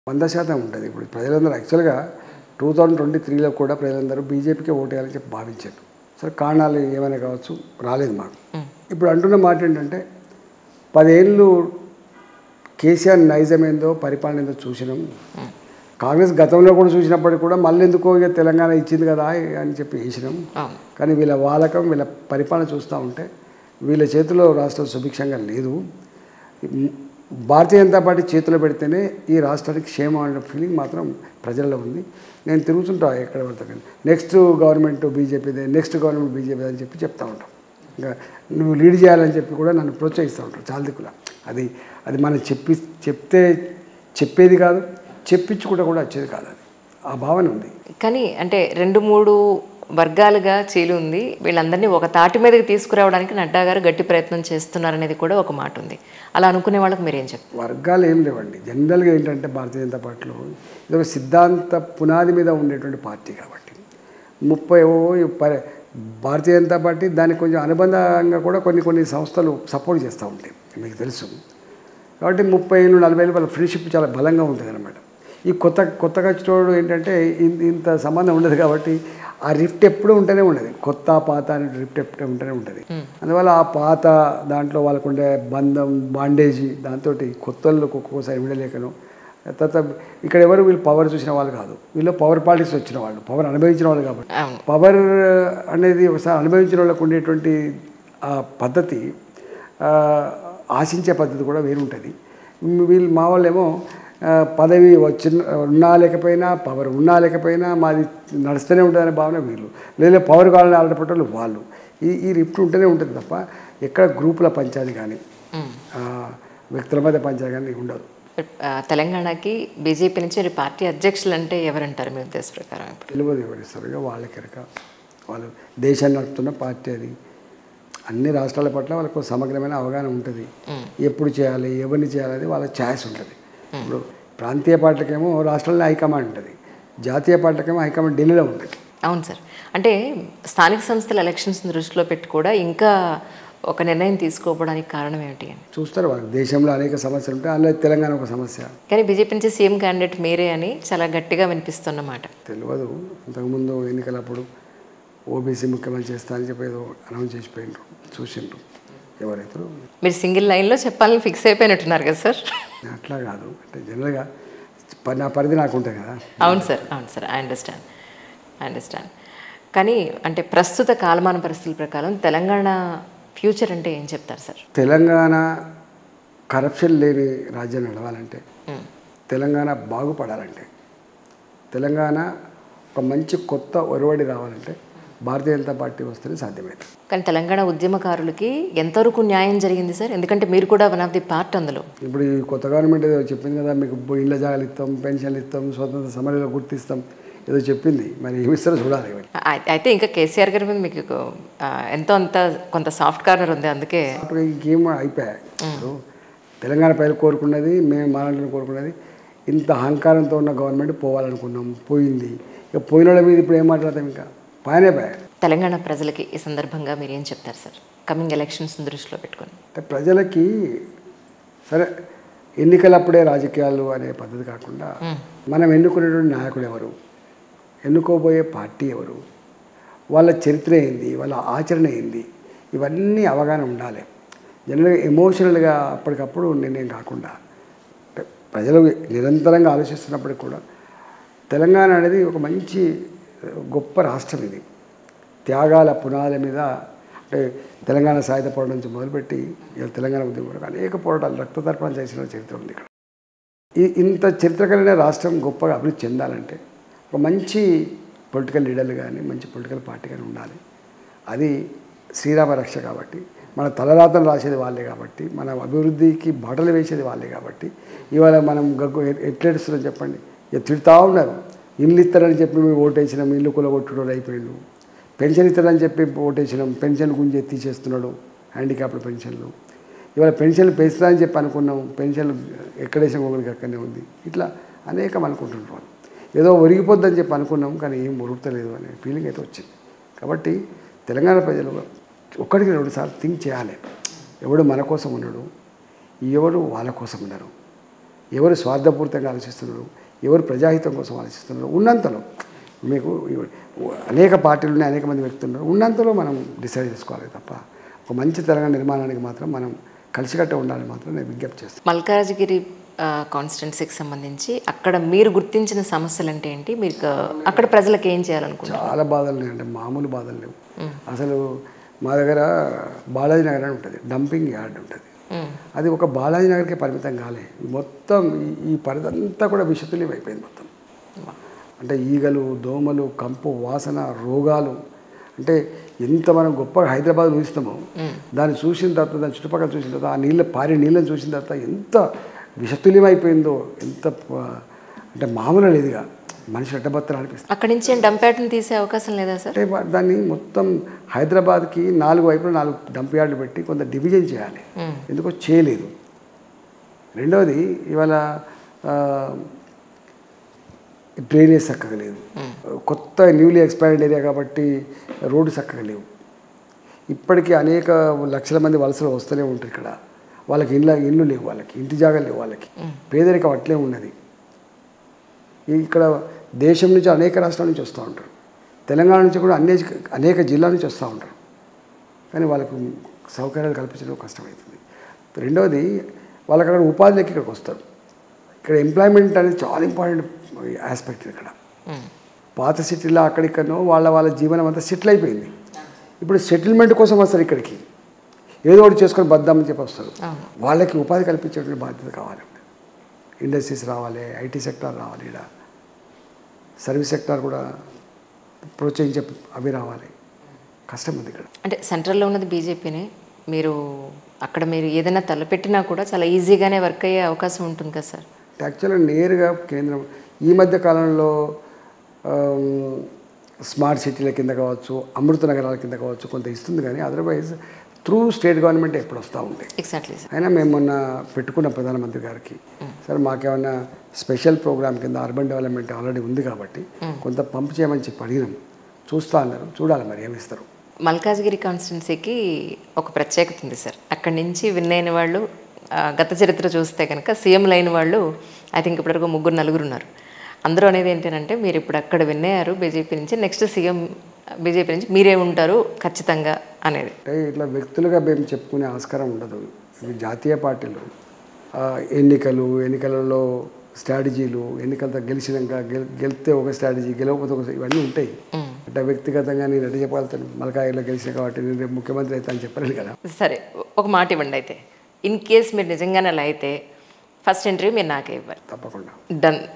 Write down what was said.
వంద శాతం ఉంటుంది ఇప్పుడు ప్రజలందరూ యాక్చువల్గా టూ థౌజండ్ ట్వంటీ త్రీలో కూడా ప్రజలందరూ బీజేపీకే ఓటేయాలని చెప్పి భావించారు సరే కారణాలు ఏమైనా కావచ్చు రాలేదు మాకు ఇప్పుడు అంటున్న మాట ఏంటంటే పదేళ్ళు కేసీఆర్ నైజం ఏందో పరిపాలన ఏందో చూసినాం కాంగ్రెస్ గతంలో కూడా చూసినప్పటికీ కూడా మళ్ళీ ఎందుకో ఇక తెలంగాణ ఇచ్చింది కదా అని చెప్పి వేసినాం అవును కానీ వీళ్ళ వాలకం వీళ్ళ పరిపాలన చూస్తూ ఉంటే వీళ్ళ చేతిలో రాష్ట్రం సుభిక్షంగా లేదు భారతీయ జనతా పార్టీ చేతిలో పెడితేనే ఈ రాష్ట్రానికి క్షేమం అనే ఫీలింగ్ మాత్రం ప్రజల్లో ఉంది నేను తిరుగుతుంటా ఎక్కడ పడతా కానీ నెక్స్ట్ గవర్నమెంట్ బీజేపీదే నెక్స్ట్ గవర్నమెంట్ బీజేపీ అని చెప్పి చెప్తా ఉంటాం ఇంకా నువ్వు లీడ్ చేయాలని చెప్పి కూడా నన్ను ప్రోత్సహిస్తూ ఉంటారు చాలా దిక్కులా అది అది మనం చెప్పి చెప్తే చెప్పేది కాదు చెప్పించుకుంటే కూడా వచ్చేది కాదు అది ఆ భావన ఉంది కానీ అంటే రెండు మూడు వర్గాలుగా చీలి ఉంది వీళ్ళందరినీ ఒక తాటి మీదకి తీసుకురావడానికి నడ్డా గారు గట్టి ప్రయత్నం చేస్తున్నారనేది కూడా ఒక మాట ఉంది అలా అనుకునే వాళ్ళకి మీరేం చెప్తారు వర్గాలు ఏం లేవండి జనరల్గా ఏంటంటే భారతీయ జనతా పార్టీలో ఇది ఒక సిద్ధాంత పునాది మీద ఉండేటువంటి పార్టీ కాబట్టి ముప్పై ఓ ప భారతీయ జనతా పార్టీ దానికి కొంచెం అనుబంధంగా కూడా కొన్ని కొన్ని సంస్థలు సపోర్ట్ చేస్తూ ఉంటాయి మీకు తెలుసు కాబట్టి ముప్పై ఏళ్ళు నలభై ఏళ్ళు వాళ్ళ ఫ్రెండ్షిప్ చాలా బలంగా ఉంటుంది అనమాట ఈ కొత్త కొత్తగా వచ్చినోడు ఏంటంటే ఇన్- ఇంత సంబంధం ఉండదు కాబట్టి ఆ రిఫ్ట్ ఎప్పుడూ ఉంటూనే ఉండదు కొత్త పాత అనే రిఫ్ట్ ఎప్పుడూ ఉంటూనే ఉంటుంది అందువల్ల ఆ పాత దాంట్లో వాళ్ళకు ఉండే బంధం బాండేజీ దాంతో కొత్త వాళ్ళకు ఒక్కొక్కసారి విడలేకను తర్వాత ఇక్కడ ఎవరు వీళ్ళు పవర్ చూసిన వాళ్ళు కాదు వీళ్ళు పవర్ పాలిటిక్స్ వచ్చిన వాళ్ళు పవర్ అనుభవించిన వాళ్ళు కాబట్టి అవును పవర్ అనేది ఒకసారి అనుభవించిన వాళ్ళకు ఉండేటువంటి ఆ పద్ధతి ఆ, ఆశించే పద్ధతి కూడా వేరు ఉంటుంది వీళ్ళు మా వాళ్ళేమో ఆ, పదవి వచ్చిన ఉన్నా లేకపోయినా పవర్ ఉన్నా లేకపోయినా మాది నడుస్తూనే ఉంటుందనే భావన వీళ్ళు లేదా పవర్ కావాలని ఆడపట్టలు వాళ్ళు ఈ ఈ రిఫ్ట్ ఉంటూనే ఉంటుంది తప్ప ఎక్కడ గ్రూపుల పంచాయతీ కానీ మ్మ్. ఆ, వ్యక్తుల మధ్య పంచాయతీ కానీ ఉండదు ఆ, తెలంగాణకి బీజేపీ నుంచి మరి పార్టీ అధ్యక్షులు అంటే ఎవరంటారు మీ ఉద్దేశ ప్రకారం ఇప్పుడు తెలియదు ఎవరిస్తారు ఇక వాళ్ళకి ఎరక వాళ్ళు దేశాన్ని నడుపుతున్న పార్టీ అది అన్ని రాష్ట్రాల పట్ల వాళ్ళకు సమగ్రమైన అవగాహన ఉంటుంది ఎప్పుడు చేయాలి ఎవరిని చేయాలి అది వాళ్ళ ఛాయిస్ ఉంటుంది ఇప్పుడు ప్రాంతీయ పార్టీలకేమో రాష్ట్రాల్లో హైకమాండ్ ఉంటుంది జాతీయ పార్టీలకేమో హైకమాండ్ ఢిల్లీలో ఉంటుంది అవును సార్ అంటే స్థానిక సంస్థల ఎలక్షన్స్ దృష్టిలో పెట్టి కూడా ఇంకా ఒక నిర్ణయం తీసుకోవడానికి కారణం ఏమిటి అని చూస్తారు వాళ్ళు దేశంలో అనేక సమస్యలు ఉంటాయి అందులో తెలంగాణ ఒక సమస్య కానీ బీజేపీ నుంచి సీఎం క్యాండిడేట్ మీరే అని చాలా గట్టిగా వినిపిస్తున్నమాట తెలియదు ఇంతకుముందు ఎన్నికలప్పుడు ఓబీసీ ముఖ్యమంత్రి చేస్తా అని చెప్పి ఏదో అనౌన్స్ చేసిపోయినారు చూసిండ్రు ఎవరైతే మీరు సింగిల్ లైన్లో చెప్పాలని ఫిక్స్ అయిపోయినట్టున్నారు కదా సార్ అట్లా కాదు అంటే జనరల్గా ప- నా పరిధి నాకు ఉంటుంది కదా అవును సార్ అవును sir I understand I understand కానీ అంటే ప్రస్తుత కాలమాన పరిస్థితుల ప్రకారం తెలంగాణ ఫ్యూచర్ అంటే ఏం చెప్తారు సార్ తెలంగాణ కరప్షన్ లేని రాజ్యం నడవాలంటే మ్మ్. తెలంగాణ బాగుపడాలంటే తెలంగాణ ఒక మంచి కొత్త ఒరవడి రావాలంటే భారతీయ జనతా పార్టీ వస్తేనే సాధ్యమైంది కానీ తెలంగాణ ఉద్యమకారులకి ఎంతవరకు న్యాయం జరిగింది సార్ ఎందుకంటే మీరు కూడా వన్ ఆఫ్ ది పార్ట్ అందులో ఇప్పుడు ఈ కొత్త గవర్నమెంట్ ఏదో చెప్పింది కదా మీకు ఇళ్ళ జాగాలు ఇస్తాం పెన్షన్లు ఇస్తాం స్వతంత్ర సమరంలో గుర్తిస్తాం ఏదో చెప్పింది మరి ఏమి ఇస్తారో చూడాలి ఇవన్నీ. అయి- అయితే ఇంకా కేసీఆర్ గారి మీద మీకు ఆ, ఎంతో అంత కొంత సాఫ్ట్ కార్నర్ ఉంది అందుకే అప్పుడు ఈ గేమ్ అయిపోయాయి ఇప్పుడు తెలంగాణ ప్రజలు కోరుకున్నది మేము మాట్లాడుకుని కోరుకున్నది ఇంత అహంకారంతో ఉన్న గవర్నమెంట్ పోవాలనుకున్నాం పోయింది ఇక పోయిన వాళ్ళ మీద ఇప్పుడు ఏం మాట్లాడతాం ఇంకా పైనే పోయాయి తెలంగాణ ప్రజలకి ఈ సందర్భంగా మీరు ఏం చెప్తారు సార్ కమింగ్ ఎలక్షన్స్ దృష్టిలో పెట్టుకొని అంటే ప్రజలకి సరే ఎన్నికలప్పుడే రాజకీయాలు అనే పద్ధతి కాకుండా మనం ఎన్నుకునేటువంటి నాయకుడు ఎవరు ఎన్నుకోబోయే పార్టీ ఎవరు వాళ్ళ చరిత్ర ఏంది వాళ్ళ ఆచరణ ఏంది ఇవన్నీ అవగాహన ఉండాలి జనరల్గా ఎమోషనల్గా అప్పటికప్పుడు నిర్ణయం కాకుండా అంటే ప్రజలు నిరంతరంగా ఆలోచిస్తున్నప్పటికి కూడా తెలంగాణ అనేది ఒక మంచి గొప్ప రాష్ట్రం ఇది త్యాగాల పునాది మీద అంటే తెలంగాణ సాయుధ పోరాటం నుంచి మొదలుపెట్టి ఇవాళ తెలంగాణ ఉద్యమం వరకు అనేక పోరాటాలు రక్తతర్పణ చేసిన చరిత్ర ఉంది ఇక్కడ ఈ ఇంత చరిత్రకరమైన రాష్ట్రం గొప్పగా అభివృద్ధి చెందాలంటే ఒక మంచి పొలిటికల్ లీడర్లు కానీ మంచి పొలిటికల్ పార్టీ కానీ ఉండాలి అది శ్రీరామ రక్ష కాబట్టి మన తలరాతలు రాసేది వాళ్ళే కాబట్టి మన అభివృద్ధికి బాటలు వేసేది వాళ్ళే కాబట్టి ఇవాళ మనం గగ్గు ఎట్లా ఏడుస్తున్నాం చెప్పండి ఇక తిడుతూ ఉన్నారు ఇల్లు ఇస్తారని చెప్పి మేము ఓటేసినాం ఇల్లు కొలగొట్టుడు అయిపోయిండు పెన్షన్ ఇస్తారని చెప్పి ఓటేసినాం పెన్షన్ గురించి తీసేస్తున్నాడు హ్యాండిక్యాప్డ్ పెన్షన్లు ఇవాళ పెన్షన్లు పెంచుతారని చెప్పి అనుకున్నాం పెన్షన్లు ఎక్కడేసిన ఒకరికి అక్కడనే ఉంది ఇట్లా అనేకం అనుకుంటుంటారు వాళ్ళు ఏదో ఒరిగిపోద్దని చెప్పి అనుకున్నాం కానీ ఏం ఒరుగుతలేదు అనే ఫీలింగ్ అయితే వచ్చింది కాబట్టి తెలంగాణ ప్రజలు ఒక్కడికి రెండు సార్లు థింక్ చేయాలి ఎవడు మన కోసం ఉన్నాడు ఎవడు వాళ్ళ కోసం ఉన్నారు ఎవరు స్వార్థపూరితంగా ఆలోచిస్తున్నారు ఎవరు ప్రజాహితం కోసం ఆలోచిస్తున్నారు ఉన్నంతలో మీకు అనేక పార్టీలు ఉన్నాయి అనేక మంది వ్యక్తులు ఉన్నారు ఉన్నంతలో మనం డిసైడ్ చేసుకోవాలి తప్ప ఒక మంచి తెలంగాణ నిర్మాణానికి మాత్రం మనం కలిసికట్ట ఉండాలని మాత్రం నేను విజ్ఞప్తి చేస్తాను మల్కాజ్గిరి కాన్స్టిట్యున్సీకి సంబంధించి అక్కడ మీరు గుర్తించిన సమస్యలు అంటే ఏంటి మీకు అక్కడ ప్రజలకు ఏం చేయాలనుకుంటున్నారు చాలా బాధలు ఉన్నాయి అంటే మామూలు బాధలు లేవు అసలు మా దగ్గర బాలాజీ నగర్ అని ఉంటుంది డంపింగ్ యార్డ్ ఉంటుంది మ్మ్. అది ఒక బాలాజీ నగర్కే పరిమితం కాలే మొత్తం ఈ- ఈ పరిదంతా కూడా విషతుల్యం అయిపోయింది మొత్తం అంటే ఈగలు దోమలు కంపు వాసన రోగాలు అంటే ఎంత మనం గొప్పగా హైదరాబాద్ ఊహిస్తామో దాన్ని చూసిన తర్వాత దాని చుట్టుపక్కల చూసిన తర్వాత ఆ నీళ్ళ పారే నీళ్ళని చూసిన తర్వాత ఎంత విషతుల్యం అయిపోయిందో ఎంత ప- అంటే మామూలు లేదుగా మనిషి ఎట్టబత్తలు అనిపిస్తుంది అక్కడి నుంచి డంప్ యార్డ్ని తీసే అవకాశం లేదా సార్ అంటే వా- దాన్ని మొత్తం హైదరాబాద్కి నాలుగు వైపులా నాలుగు డంప్ యార్డులు పెట్టి కొంత డివిజన్ చేయాలి మ్మ్. ఎందుకో చేయలేదు రెండవది ఇవాళ ఆ, డ్రైనేజ్ చక్కగా లేదు కొత్త న్యూలీ ఎక్స్పాండెడ్ ఏరియా కాబట్టి రోడ్డు చక్కగా లేవు ఇప్పటికీ అనేక లక్షల మంది వలసలు వస్తూనే ఉంటారు ఇక్కడ వాళ్ళకి ఇండ్ల ఇండ్లు లేవు వాళ్ళకి ఇంటి జాగాలు లేవు వాళ్ళకి పేదరికం అట్లే ఉన్నది ఈ- ఇక్కడ దేశం నుంచి అనేక రాష్ట్రాల నుంచి వస్తూ ఉంటారు తెలంగాణ నుంచి కూడా అనేక అనేక జిల్లాల నుంచి వస్తూ ఉంటారు కానీ వాళ్ళకు సౌకర్యాలు కల్పించడం కష్టమవుతుంది రెండవది వాళ్ళకి అక్కడ ఉపాధిలోకి ఇక్కడికి వస్తారు ఇక్కడ ఎంప్లాయ్మెంట్ అనేది చాలా ఇంపార్టెంట్ ఆస్పెక్ట్ ఇక్కడ మ్మ్. పాత సిటీలో అక్కడిక్కడనో వాళ్ళ వాళ్ళ జీవనం అంతా సెటిల్ అయిపోయింది ఇప్పుడు సెటిల్మెంట్ కోసం వస్తారు ఇక్కడికి ఏదో ఒకటి చేసుకొని బద్దామని చెప్పి వస్తారు అవును వాళ్ళకి ఉపాధి కల్పించేటువంటి బాధ్యత కావాలి ఇండస్ట్రీస్ రావాలి ఐటీ సెక్టార్ రావాలి ఇక్కడ సర్వీస్ సెక్టార్ కూడా ప్రోత్సహించే అవి రావాలి కష్టం ఉంది ఇక్కడ అంటే సెంట్రల్లో ఉన్నది బీజేపీనే మీరు అక్కడ మీరు ఏదైనా తలపెట్టినా కూడా చాలా ఈజీగానే వర్క్ అయ్యే అవకాశం ఉంటుంది కదా సార్ యాక్చువల్గా నేరుగా కేంద్రం ఈ మధ్య కాలంలో ఆమ్, స్మార్ట్ సిటీల కింద కావచ్చు అమృత నగరాల కింద కావచ్చు కొంత ఇస్తుంది కానీ అదర్వైజ్ త్రూ స్టేట్ గవర్నమెంట్ ఎప్పుడు వస్తూ ఉంటాయి ఎగ్జాక్ట్లీ సార్ అయినా మేము మొన్న పెట్టుకున్న ప్రధానమంత్రి గారికి సార్ మాకేమన్నా స్పెషల్ ప్రోగ్రామ్ కింద అర్బన్ డెవలప్మెంట్ ఆల్రెడీ ఉంది కాబట్టి కొంత పంపు చేయమని చెప్పి అడిగినాం చూస్తా అన్నారు చూడాలి మరి ఏమిస్తారు మల్కాజ్గిరి కాన్స్టిట్యున్సీకి ఒక ప్రత్యేకత ఉంది సార్ అక్కడి నుంచి విన్ అయిన వాళ్ళు ఆ, గత చరిత్ర చూస్తే కనుక సీఎంలు అయిన వాళ్ళు ఐ థింక్ ఇప్పటివరకు ముగ్గురు నలుగురు ఉన్నారు అందరూ అనేది ఏంటంటే మీరు ఇప్పుడు అక్కడ విన్ అయ్యారు బీజేపీ నుంచి నెక్స్ట్ సీఎం బీజేపీ నుంచి మీరే ఉంటారు ఖచ్చితంగా అనేది అంటే ఇట్లా వ్యక్తులుగా మేము చెప్పుకునే ఆస్కారం ఉండదు ఇవి జాతీయ పార్టీలు ఆ, ఎన్నికలు ఎన్నికలలో స్ట్రాటజీలు ఎన్నికలతో గెలిచినాక గెల్ గెలిస్తే ఒక స్ట్రాటజీ గెలవకపోతే ఒక ఇవన్నీ ఉంటాయి అంటే వ్యక్తిగతంగా నేను ఎట్లా చెప్పగలుగుతాను మలకాయలో గెలిచిన కాబట్టి నేను రేపు ముఖ్యమంత్రి అవుతా అని చెప్పలేను కదా సరే ఒక మాట ఇవ్వండి అయితే ఇన్ కేస్ మీరు నిజంగానే అలా అయితే ఫస్ట్ ఇంటర్వ్యూ మీరు నాకే ఇవ్వాలి తప్పకుండా డన్